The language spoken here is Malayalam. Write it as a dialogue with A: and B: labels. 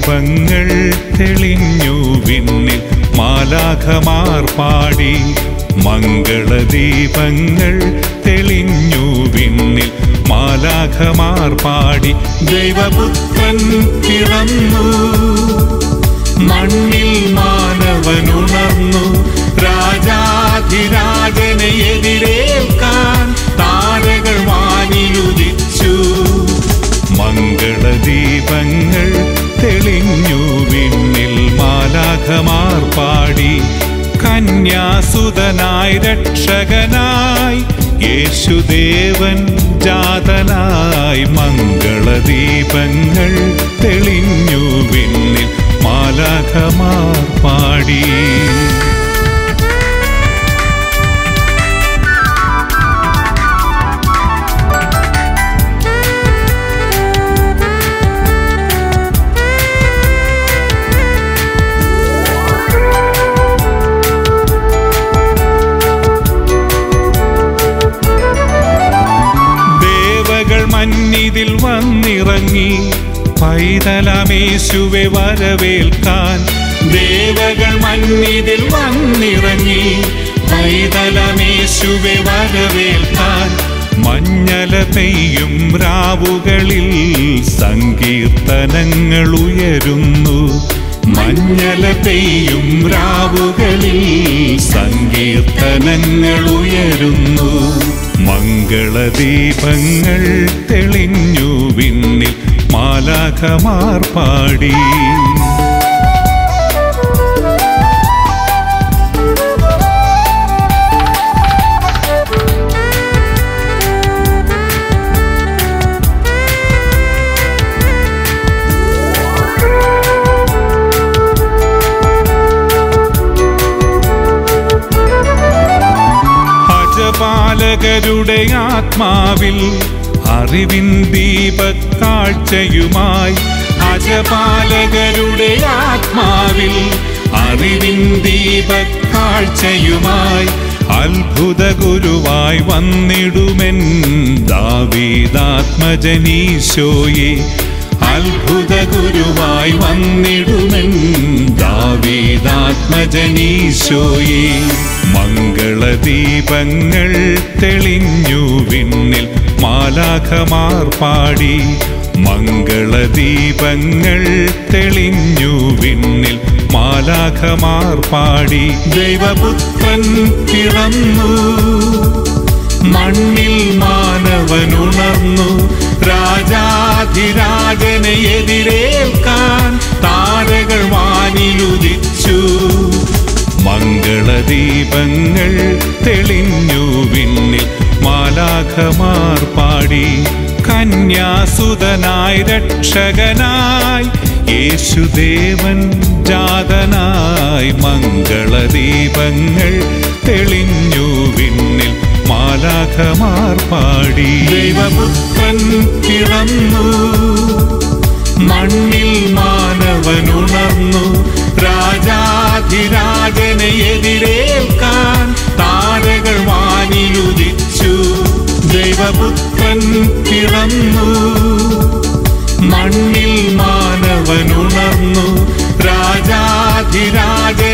A: മംഗളദീപങ്ങൾ തെളിഞ്ഞു വിണ്ണിൽ മാലാഖമാർ പാടി മംഗളദീപങ്ങൾ തെളിഞ്ഞു വിണ്ണിൽ മാലാഖമാർ പാടി ദൈവപുത്രൻ പിറന്നു മണ്ണിൽ മാനവനുണർന്നു രാജാധിരാജനെ എതിരേൽക്കാൻ താരകൾ വാനിയുദിച്ചു മംഗളദീപങ്ങൾ തെളിഞ്ഞു വിണ്ണിൽ മാലാഖമാർ പാടി കന്യാസുതനായി രക്ഷകനായി യേശുദേവൻ ജാതനായി മംഗളദീപങ്ങൾ തെളിഞ്ഞു വിണ്ണിൽ മാലാഖമാർ പാടി ദേവകൾ മന്നിതിൽ വന്നിറങ്ങി പൈതലമേശുവെ വരവേൽക്കാൻ ദേവകൾ മന്നിതിൽ വന്നിറങ്ങി പൈതലമേശുവെ വരവേൽക്കാൻ മഞ്ഞല പെയ്യും രാവുകളിൽ സങ്കീർത്തനങ്ങൾ ഉയരുന്നു മഞ്ഞല പെയ്യും രാവുകളിൽ സങ്കീർത്തനങ്ങൾ ഉയരുന്നു മംഗളദീപങ്ങൾ തെളിഞ്ഞു വിണ്ണിൽ മാലാഖമാർ പാടി അജപാലകരുടെ ആത്മാവിൽ അറിവിൻ ദീപക്കാഴ്ചയുമായി അജപാലകരുടെ ആത്മാവിൽ അറിവിൻ ദീപക്കാഴ്ചയുമായി അത്ഭുത ഗുരുവായി വന്നിടുമെൻ ദാവീദാത്മജനീശോയെ അത്ഭുത ഗുരുവായി വന്നിടുമെൻ ദാവീദാത്മജനീശോയെ മംഗളദീപങ്ങൾ തെളിഞ്ഞു വിണ്ണിൽ മാലാഖമാർ പാടി മംഗളദീപങ്ങൾ തെളിഞ്ഞു വിണ്ണിൽ മാലാഖമാർ പാടി ദൈവപുത്രൻ പിറന്നു മണ്ണിൽ മാനവനുണർന്നു രാജാധിരാജനെ എതിരേൽക്കാൻ താരകൾ വാനിലുദിച്ചു മംഗളദീപങ്ങൾ തെളിഞ്ഞു വിണ്ണിൽ മാലാഖമാർ പാടി കന്യാസുതനായി രക്ഷകനായി യേശുദേവൻ ജാതനായി മംഗളദീപങ്ങൾ തെളിഞ്ഞു വിണ്ണിൽ മാലാഖമാർ പാടി ദൈവപുത്രൻ പിറന്നു മണ്ണിൽ മാനവനുണർന്നു രാജാധിരാജനെ എതിരേൽക്കാൻ താരകൾ വാനിലുദിച്ചു ദൈവപുത്രൻ പിറന്നു മണ്ണിൽ മാനവനുണർന്നു രാജാധിരാജ